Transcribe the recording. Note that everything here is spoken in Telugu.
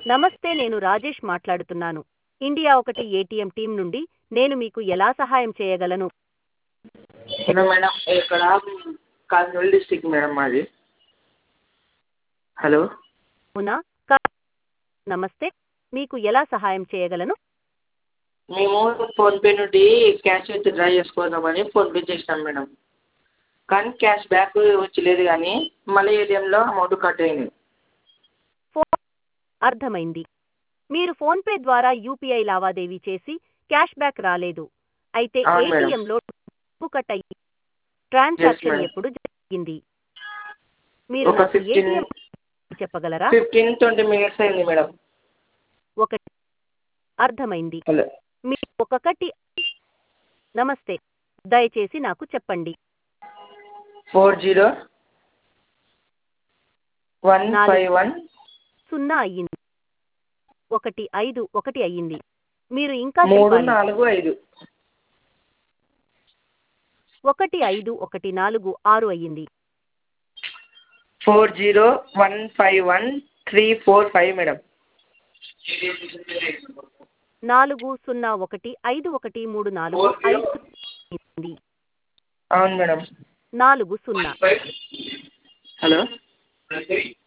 నమస్తే నేను రాజేష్ మాట్లాడుతున్నాను ఇండియా ఒకటి ఏటీఎం టీం నుండి నేను మీకు ఎలా సహాయం చేయగలను హలో మేడం ఇక్కడ కర్నూలు డిస్టిక్ మేడం మాది హలో అవునా కా- నమస్తే మీకు ఎలా సహాయం చేయగలను మేము ఫోన్పే నుండి క్యాష్ విత్డ్రా చేసుకోదామని ఫోన్పే చేసినాం మేడం కానీ క్యాష్ బ్యాక్ వచ్చలేదు కానీ మళ్ళీ ఏటీఎంలో అమౌంట్ కట్ అయింది ఫోన్ అర్థమైంది మీరు ఫోన్పే ద్వారా యూపీఐ లావాదేవీ చేసి క్యాష్ బ్యాక్ రాలేదు అయితే అవును మేడం. ఏటీఎంలో డబ్బు కట్ అయ్యి ట్రాన్సాక్షన్ మేడం. ఎప్పుడు జరిగింది మీరు ఒక నాకు ఫిఫ్టీన్ ఏటీఎం చెప్పగలరా ఫిఫ్టీన్ ట్వంటీ మినిట్స్ అయింది మేడం ఒకటి అర్థమైంది హలో మీరు ఒక్కొక్కటి నమస్తే దయచేసి నాకు చెప్పండి ఫోర్ జీరో వన్ నాలుగు. ఫైవ్ వన్ సున్నా అయ్యింది ఒకటి ఐదు ఒకటి అయ్యింది మీరు ఇంకా మూడు చెప్పాలి నాలుగు ఐదు ఒకటి ఐదు ఒకటి నాలుగు ఆరు అయ్యింది four zero one five one three four five madam నాలుగు సున్నా ఒకటి ఐదు ఒకటి మూడు నాలుగు ఐదు అయ్యింది అవును మేడం నాలుగు సున్నా హలో